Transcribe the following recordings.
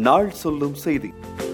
நாள் சொல்லும் செய்தி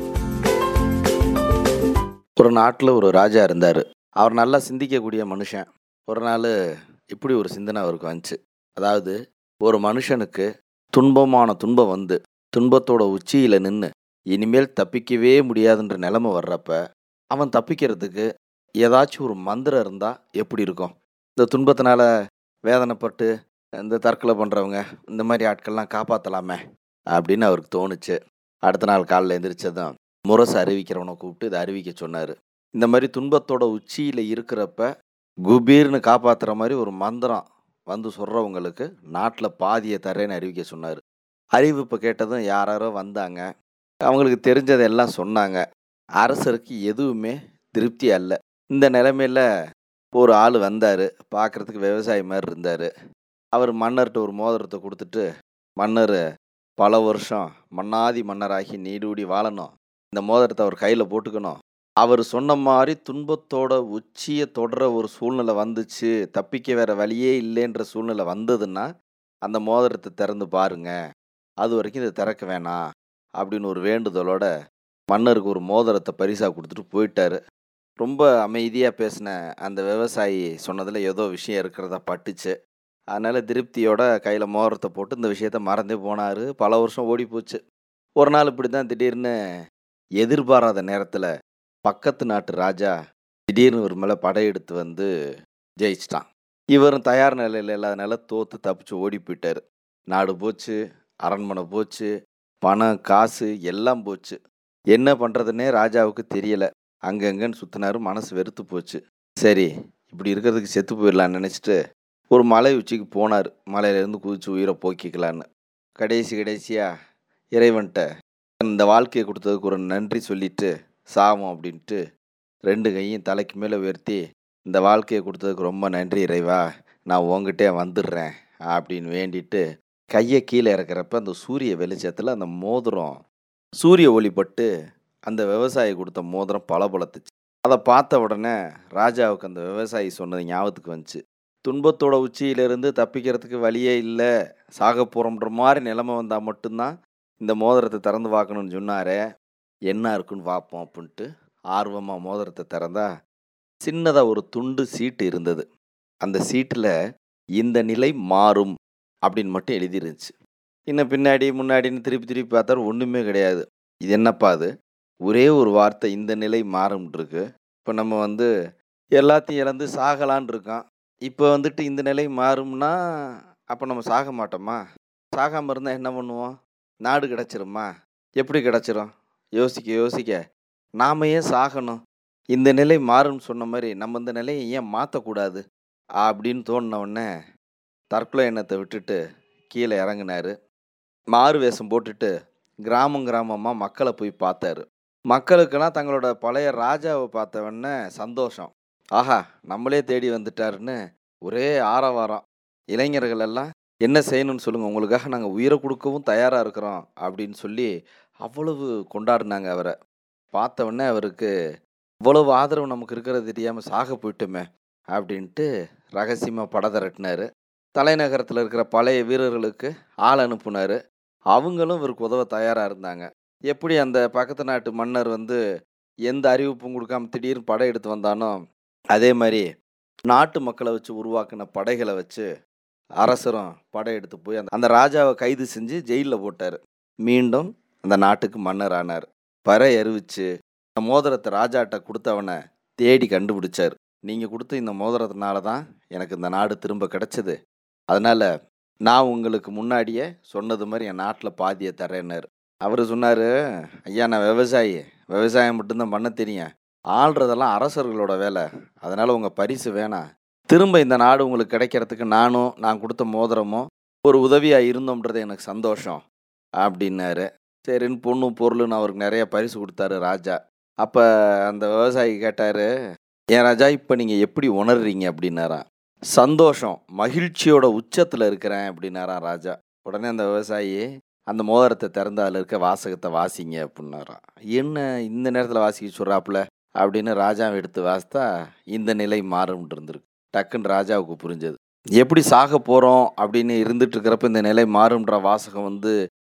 ஒரு நாட்டில் ஒரு ராஜா இருந்தார் அவர் நல்லா சிந்திக்கக்கூடிய மனுஷன் ஒரு நாள் இப்படி ஒரு சிந்தனை அவருக்கு வந்துச்சு அதாவது ஒரு மனுஷனுக்கு துன்பமான துன்பம் வந்து துன்பத்தோட உச்சியில் நின்று இனிமேல் தப்பிக்கவே முடியாதுன்ற நிலைமை வர்றப்ப அவன் தப்பிக்கிறதுக்கு ஏதாச்சும் ஒரு மந்திரம் இருந்தால் எப்படி இருக்கும் இந்த துன்பத்தினால வேதனைப்பட்டு இந்த தற்கொலை பண்ணுறவங்க இந்த மாதிரி ஆட்கள்லாம் காப்பாற்றலாமே அப்படின்னு அவருக்கு தோணுச்சு அடுத்த நாள் காலைல எந்திரிச்சதும் முரசு அறிவிக்கிறவனை கூப்பிட்டு இதை அறிவிக்க சொன்னார் இந்த மாதிரி துன்பத்தோட உச்சியில் இருக்கிறப்ப குபீர்னு காப்பாற்றுற மாதிரி ஒரு மந்திரம் வந்து சொல்கிறவங்களுக்கு நாட்டில் பாதியை தரேன்னு அறிவிக்க சொன்னார் அறிவிப்பு கேட்டதும் யாராரோ வந்தாங்க அவங்களுக்கு தெரிஞ்சதெல்லாம் சொன்னாங்க அரசருக்கு எதுவுமே திருப்தி அல்ல இந்த நிலைமையில் ஒரு ஆள் வந்தார் பார்க்குறதுக்கு விவசாயி மாதிரி இருந்தார் அவர் மன்னர்கிட்ட ஒரு மோதிரத்தை கொடுத்துட்டு மன்னர் பல வருஷம் மன்னாதி மன்னராகி நீடூடி வாழணும் இந்த மோதிரத்தை அவர் கையில் போட்டுக்கணும் அவர் சொன்ன மாதிரி துன்பத்தோட உச்சியை தொடர ஒரு சூழ்நிலை வந்துச்சு தப்பிக்க வேற வழியே இல்லைன்ற சூழ்நிலை வந்ததுன்னா அந்த மோதிரத்தை திறந்து பாருங்க அது வரைக்கும் இதை திறக்க வேணாம் அப்படின்னு ஒரு வேண்டுதலோட மன்னருக்கு ஒரு மோதிரத்தை பரிசாக கொடுத்துட்டு போயிட்டாரு ரொம்ப அமைதியாக பேசின அந்த விவசாயி சொன்னதில் ஏதோ விஷயம் இருக்கிறதா பட்டுச்சு அதனால் திருப்தியோட கையில் மோதிரத்தை போட்டு இந்த விஷயத்த மறந்தே போனார் பல வருஷம் ஓடி போச்சு ஒரு நாள் இப்படி தான் திடீர்னு எதிர்பாராத நேரத்தில் பக்கத்து நாட்டு ராஜா திடீர்னு ஒரு மேலே படையெடுத்து வந்து ஜெயிச்சிட்டான் இவரும் தயார் நிலையில் இல்லாதனால தோற்று தப்பிச்சு ஓடி போயிட்டார் நாடு போச்சு அரண்மனை போச்சு பணம் காசு எல்லாம் போச்சு என்ன பண்ணுறதுன்னே ராஜாவுக்கு தெரியலை அங்கங்கன்னு சுற்றினாரு மனசு வெறுத்து போச்சு சரி இப்படி இருக்கிறதுக்கு செத்து போயிடலான்னு நினச்சிட்டு ஒரு மலை உச்சிக்கு போனார் மலையிலேருந்து குதிச்சு உயிரை போக்கிக்கலான்னு கடைசி கடைசியாக இறைவன்கிட்ட இந்த வாழ்க்கையை கொடுத்ததுக்கு ஒரு நன்றி சொல்லிட்டு சாவோம் அப்படின்ட்டு ரெண்டு கையும் தலைக்கு மேலே உயர்த்தி இந்த வாழ்க்கையை கொடுத்ததுக்கு ரொம்ப நன்றி இறைவா நான் உங்ககிட்டே வந்துடுறேன் அப்படின்னு வேண்டிட்டு கையை கீழே இறக்குறப்ப அந்த சூரிய வெளிச்சத்தில் அந்த மோதிரம் சூரிய ஒளிப்பட்டு அந்த விவசாயி கொடுத்த மோதிரம் பளபளத்துச்சு அதை பார்த்த உடனே ராஜாவுக்கு அந்த விவசாயி சொன்னது ஞாபகத்துக்கு வந்துச்சு துன்பத்தோட உச்சியிலிருந்து தப்பிக்கிறதுக்கு வழியே இல்லை சாக போகிறோம்ன்ற மாதிரி நிலைமை வந்தால் மட்டும்தான் இந்த மோதிரத்தை திறந்து பார்க்கணும்னு சொன்னாரே என்ன இருக்குன்னு பார்ப்போம் அப்படின்ட்டு ஆர்வமாக மோதிரத்தை திறந்தா சின்னதாக ஒரு துண்டு சீட்டு இருந்தது அந்த சீட்டில் இந்த நிலை மாறும் அப்படின்னு மட்டும் எழுதிருந்துச்சு இன்னும் பின்னாடி முன்னாடின்னு திருப்பி திருப்பி பார்த்தாரு ஒன்றுமே கிடையாது இது என்னப்பா அது ஒரே ஒரு வார்த்தை இந்த நிலை மாறும்னு இருக்கு இப்போ நம்ம வந்து எல்லாத்தையும் இழந்து சாகலான் இருக்கோம் இப்போ வந்துட்டு இந்த நிலை மாறும்னா அப்போ நம்ம சாக மாட்டோமா சாகாமல் இருந்தால் என்ன பண்ணுவோம் நாடு கிடச்சிருமா எப்படி கிடச்சிரும் யோசிக்க யோசிக்க நாம் ஏன் சாகணும் இந்த நிலை மாறும்னு சொன்ன மாதிரி நம்ம இந்த நிலையை ஏன் மாற்றக்கூடாது அப்படின்னு தோணின உடனே தற்கொலை எண்ணத்தை விட்டுட்டு கீழே இறங்கினார் மாறு வேஷம் போட்டுட்டு கிராமம் கிராமமாக மக்களை போய் பார்த்தாரு மக்களுக்கெல்லாம் தங்களோட பழைய ராஜாவை பார்த்த உடனே சந்தோஷம் ஆஹா நம்மளே தேடி வந்துட்டாருன்னு ஒரே ஆரவாரம் இளைஞர்கள் எல்லாம் என்ன செய்யணும்னு சொல்லுங்கள் உங்களுக்காக நாங்கள் உயிரை கொடுக்கவும் தயாராக இருக்கிறோம் அப்படின்னு சொல்லி அவ்வளவு கொண்டாடினாங்க அவரை பார்த்த உடனே அவருக்கு இவ்வளவு ஆதரவு நமக்கு இருக்கிறது தெரியாமல் சாக போயிட்டோமே அப்படின்ட்டு ரகசியமாக பட திரட்டினார் தலைநகரத்தில் இருக்கிற பழைய வீரர்களுக்கு ஆள் அனுப்புனார் அவங்களும் இவருக்கு உதவ தயாராக இருந்தாங்க எப்படி அந்த பக்கத்து நாட்டு மன்னர் வந்து எந்த அறிவிப்பும் கொடுக்காம திடீர்னு படை எடுத்து வந்தானோ அதே மாதிரி நாட்டு மக்களை வச்சு உருவாக்கின படைகளை வச்சு அரசரும் படையெடுத்து போய் அந்த அந்த ராஜாவை கைது செஞ்சு ஜெயிலில் போட்டார் மீண்டும் அந்த நாட்டுக்கு மன்னர் ஆனார் பறை அறிவிச்சு இந்த மோதிரத்தை ராஜாட்ட கொடுத்தவனை தேடி கண்டுபிடிச்சார் நீங்கள் கொடுத்த இந்த மோதிரத்தினால தான் எனக்கு இந்த நாடு திரும்ப கிடச்சிது அதனால் நான் உங்களுக்கு முன்னாடியே சொன்னது மாதிரி என் நாட்டில் பாதியை தரேன்னார் அவர் சொன்னார் ஐயா நான் விவசாயி விவசாயம் மட்டும்தான் பண்ண தெரியும் ஆள்றதெல்லாம் அரசர்களோட வேலை அதனால் உங்கள் பரிசு வேணாம் திரும்ப இந்த நாடு உங்களுக்கு கிடைக்கிறதுக்கு நானும் நான் கொடுத்த மோதிரமும் ஒரு உதவியாக இருந்தோம்ன்றது எனக்கு சந்தோஷம் அப்படின்னாரு சரின்னு பொண்ணு பொருள்னு அவருக்கு நிறைய பரிசு கொடுத்தாரு ராஜா அப்போ அந்த விவசாயி கேட்டார் ஏன் ராஜா இப்போ நீங்கள் எப்படி உணர்றீங்க அப்படின்னாராம் சந்தோஷம் மகிழ்ச்சியோட உச்சத்தில் இருக்கிறேன் அப்படின்னாராம் ராஜா உடனே அந்த விவசாயி அந்த மோதிரத்தை திறந்து அதில் இருக்க வாசகத்தை வாசிங்க அப்படின்னாராம் என்ன இந்த நேரத்தில் வாசிக்க சொல்கிறாப்புல அப்படின்னு ராஜாவை எடுத்து வாசித்தா இந்த நிலை மாறும் இருந்திருக்கு டக்குன்னு ராஜாவுக்கு புரிஞ்சது எப்படி சாக போகிறோம் அப்படின்னு இருந்துட்டு இருக்கிறப்ப இந்த நிலை மாறும்ன்ற வாசகம் வந்து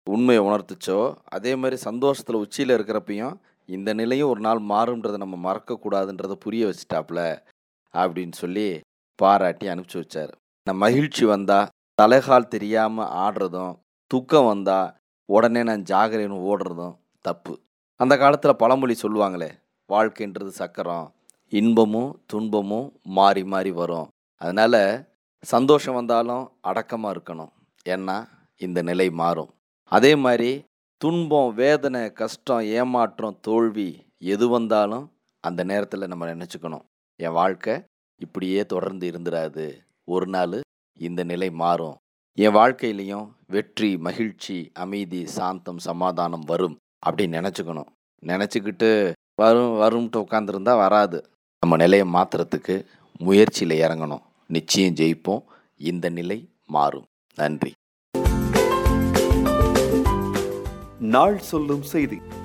உண்மையை உணர்த்துச்சோ அதே மாதிரி சந்தோஷத்தில் உச்சியில் இருக்கிறப்பையும் இந்த நிலையும் ஒரு நாள் மாறும்ன்றதை நம்ம மறக்கக்கூடாதுன்றதை புரிய வச்சுட்டாப்புல அப்படின்னு சொல்லி பாராட்டி அனுப்பிச்சி வச்சார் நான் மகிழ்ச்சி வந்தால் தலைகால் தெரியாமல் ஆடுறதும் துக்கம் வந்தால் உடனே நான் ஜாகரேன்னு ஓடுறதும் தப்பு அந்த காலத்தில் பழமொழி சொல்லுவாங்களே வாழ்க்கைன்றது சக்கரம் இன்பமும் துன்பமும் மாறி மாறி வரும் அதனால் சந்தோஷம் வந்தாலும் அடக்கமாக இருக்கணும் ஏன்னா இந்த நிலை மாறும் அதே மாதிரி துன்பம் வேதனை கஷ்டம் ஏமாற்றம் தோல்வி எது வந்தாலும் அந்த நேரத்தில் நம்ம நினச்சிக்கணும் என் வாழ்க்கை இப்படியே தொடர்ந்து இருந்துடாது ஒரு நாள் இந்த நிலை மாறும் என் வாழ்க்கையிலையும் வெற்றி மகிழ்ச்சி அமைதி சாந்தம் சமாதானம் வரும் அப்படின்னு நினச்சிக்கணும் நினச்சிக்கிட்டு வரும் வரும்ட்டு உட்காந்துருந்தா வராது நம்ம நிலையை மாற்றுறதுக்கு முயற்சியில் இறங்கணும் நிச்சயம் ஜெயிப்போம் இந்த நிலை மாறும் நன்றி நாள் சொல்லும் செய்தி